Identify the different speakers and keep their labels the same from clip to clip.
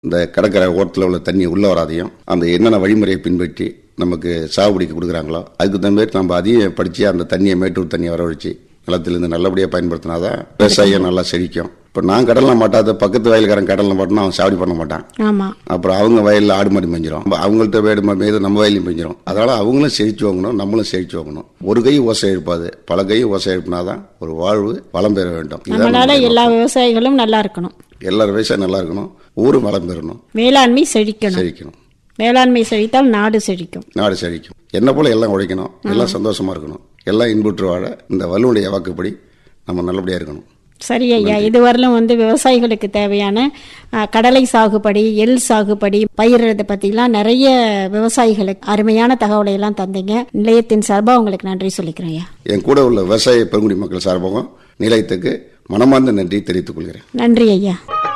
Speaker 1: இந்த கடற்கரை ஓரத்தில் உள்ள தண்ணி உள்ள வராதையும் அந்த என்னென்ன வழிமுறையை பின்பற்றி நமக்கு சாகுபடிக்கு கொடுக்குறாங்களோ அதுக்கு தகுந்த மாதிரி நம்ம அதையும் படித்து அந்த தண்ணியை மேட்டூர் தண்ணியை வரவழைச்சு நிலத்திலிருந்து நல்லபடியாக பயன்படுத்தினாதான் விவசாயம் நல்லா செழிக்கும் இப்போ நான் கடலில் மாட்டாத பக்கத்து வயல்காரன் கடலில் மாட்டினா அவன் சாவடி பண்ண மாட்டான்
Speaker 2: ஆமா
Speaker 1: அப்புறம் அவங்க வயலில் ஆடு மாடி மேய்ஞ்சிரும் நம்ம அவங்கள்ட்ட வேடு மாடு மேய்து நம்ம வயலையும் மேய்ஞ்சிரும் அதனால அவங்களும் செழிச்சு வாங்கணும் நம்மளும் செழிச்சு வாங்கணும் ஒரு கை ஓசை எழுப்பாது பல கை ஓசை எழுப்பினாதான் ஒரு வாழ்வு வளம் பெற வேண்டும் இதுதான்
Speaker 2: நம்மளால
Speaker 1: நம்முடைய
Speaker 2: எல்லா விவசாயிகளும் நல்லா இருக்கணும்
Speaker 1: எல்லாரும் விவசாயம் நல்லா இருக்கணும் ஊரும் வளம் பெறணும்
Speaker 2: வேளாண்மை செழிக்கணும்
Speaker 1: செழிக்கணும்
Speaker 2: வேளாண்மை செழித்தால் நாடு செழிக்கும்
Speaker 1: நாடு செழிக்கும் என்ன போல எல்லாம் உழைக்கணும் எல்லாம் சந்தோஷமா இருக்கணும் எல்லாம் இன்புற்று வாழ இந்த வல்லுடைய வாக்குப்படி நம்ம நல்லபடியா இருக்கணும்
Speaker 2: சரி ஐயா இதுவரையிலும் வந்து விவசாயிகளுக்கு தேவையான அஹ், கடலை சாகுபடி எள் சாகுபடி பயிரிடுறதை பற்றிலாம் நிறைய விவசாயிகளுக்கு அருமையான தகவலை எல்லாம் தந்தீங்க நிலையத்தின் சார்பாக உங்களுக்கு நன்றி சொல்லிக்கிறேன் ஐயா
Speaker 1: என் கூட உள்ள விவசாய பெருங்குடி மக்கள் சார்பாகவும் நிலையத்துக்கு மனமார்ந்த நன்றி தெரிவித்துக் கொள்கிறேன்
Speaker 2: நன்றி ஐயா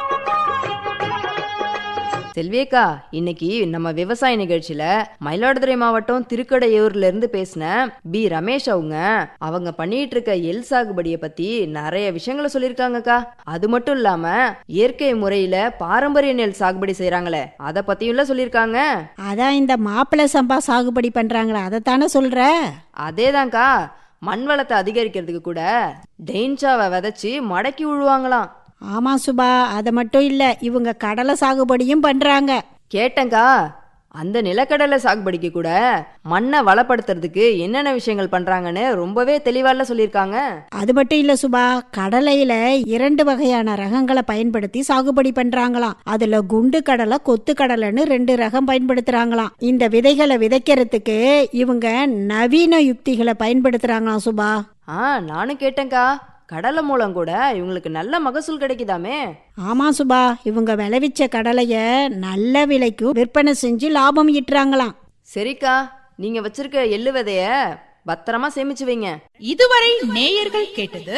Speaker 3: செல்வியக்கா இன்னைக்கு நம்ம விவசாய நிகழ்ச்சியில மயிலாடுதுறை மாவட்டம் திருக்கடையூர்ல இருந்து பேசின பி ரமேஷ் அவங்க அவங்க பண்ணிட்டு இருக்க எல் சாகுபடியை பத்தி நிறைய விஷயங்களை சொல்லியிருக்காங்கக்கா அது மட்டும் இல்லாம இயற்கை முறையில பாரம்பரிய நெல் சாகுபடி செய்றாங்களே அத பத்தியும் சொல்லியிருக்காங்க
Speaker 2: அதான் இந்த மாப்பிள்ளை சம்பா சாகுபடி பண்றாங்களா அதைத்தானே சொல்ற
Speaker 3: அதேதான்க்கா மண் வளத்தை அதிகரிக்கிறதுக்கு கூட டெயின்சாவை விதைச்சு மடக்கி விழுவாங்களாம்
Speaker 2: ஆமா சுபா அது மட்டும் இல்ல இவங்க கடலை சாகுபடியும் பண்றாங்க
Speaker 3: கேட்டேங்க்கா அந்த நிலக்கடலை சாகுபடிக்கு கூட மண்ணை வளப்படுத்துறதுக்கு என்னென்ன விஷயங்கள் பண்றாங்கன்னு ரொம்பவே தெளிவால சொல்லியிருக்காங்க
Speaker 2: அது மட்டும் இல்ல சுபா கடலையில இரண்டு வகையான ரகங்களை பயன்படுத்தி சாகுபடி பண்றாங்களாம் அதுல குண்டு கடலை கொத்து கடலைன்னு ரெண்டு ரகம் பயன்படுத்துறாங்களாம் இந்த விதைகளை விதைக்கிறதுக்கு இவங்க நவீன யுக்திகளை பயன்படுத்துறாங்களாம் சுபா
Speaker 3: ஆ நானும் கேட்டேங்க்கா கடலை மூலம் கூட இவங்களுக்கு நல்ல மகசூல் கிடைக்குதாமே
Speaker 2: ஆமா சுபா இவங்க விளைவிச்ச கடலைய நல்ல விலைக்கு விற்பனை செஞ்சு லாபம் ஈட்டுறாங்களாம்
Speaker 3: சரிக்கா நீங்க வச்சிருக்க எள்ளு விதைய பத்திரமா சேமிச்சு வைங்க
Speaker 4: இதுவரை நேயர்கள் கேட்டது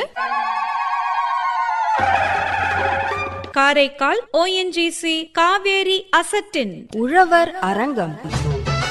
Speaker 4: காரைக்கால் ஓஎன்ஜிசி காவேரி அசட்டின்
Speaker 3: உழவர் அரங்கம்